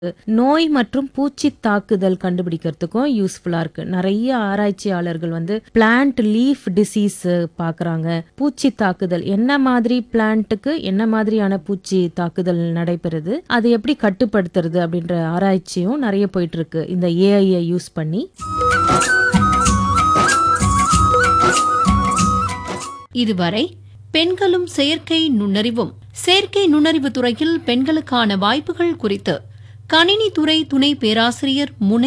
நோய் மற்றும் பூச்சி தாக்குதல் கண்டுபிடிக்கிறதுக்கும் யூஸ்ஃபுல்லா இருக்கு நிறைய ஆராய்ச்சியாளர்கள் வந்து பிளான்ட் லீஃப் டிசீஸ் பாக்குறாங்க பூச்சி தாக்குதல் என்ன மாதிரி பிளான்ட்டுக்கு என்ன மாதிரியான பூச்சி தாக்குதல் நடைபெறுது அதை எப்படி கட்டுப்படுத்துறது அப்படின்ற ஆராய்ச்சியும் நிறைய போயிட்டு இருக்கு இந்த ஏஐயை யூஸ் பண்ணி இதுவரை பெண்களும் செயற்கை நுண்ணறிவும் செயற்கை நுண்ணறிவு துறையில் பெண்களுக்கான வாய்ப்புகள் குறித்து கணினித்துறை துணை பேராசிரியர் முனை